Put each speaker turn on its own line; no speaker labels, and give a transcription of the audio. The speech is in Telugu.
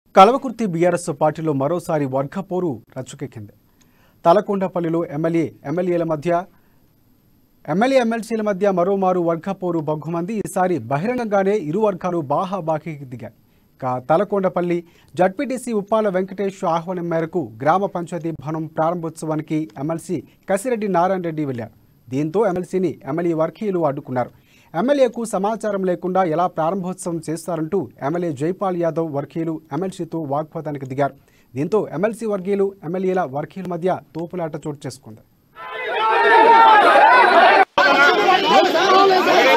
కలవకుర్తి బీఆర్ఎస్ పార్టీలో మరోసారి వర్గపోరు రచ్చుకెక్కింది తలకొండపల్లిలో ఎమ్మెల్యే ఎమ్మెల్యేల మధ్య ఎమ్మెల్యే ఎమ్మెల్సీల మధ్య మరోమారు వర్గపోరు బగ్గుమంది ఈసారి బహిరంగంగానే ఇరు వర్గాలు బాహాబాకీకి దిగాయి ఇక తలకొండపల్లి జడ్పీటీసీ ఉప్పాల వెంకటేష్ ఆహ్వానం మేరకు గ్రామ పంచాయతీ భవనం ప్రారంభోత్సవానికి ఎమ్మెల్సీ కసిరెడ్డి నారాయణ రెడ్డి వెళ్లారు దీంతో ఎమ్మెల్సీని ఎమ్మెల్యే వర్గీయులు అడ్డుకున్నారు ఎమ్మెల్యేకు సమాచారం లేకుండా ఎలా ప్రారంభోత్సవం చేస్తారంటూ ఎమ్మెల్యే జైపాల్ యాదవ్ వర్గీయులు ఎమ్మెల్సీతో వాగ్వాదానికి దిగారు దీంతో ఎమ్మెల్సీ వర్గీయులు ఎమ్మెల్యేల వర్గీయుల మధ్య తోపులాట చోటు చేసుకుంది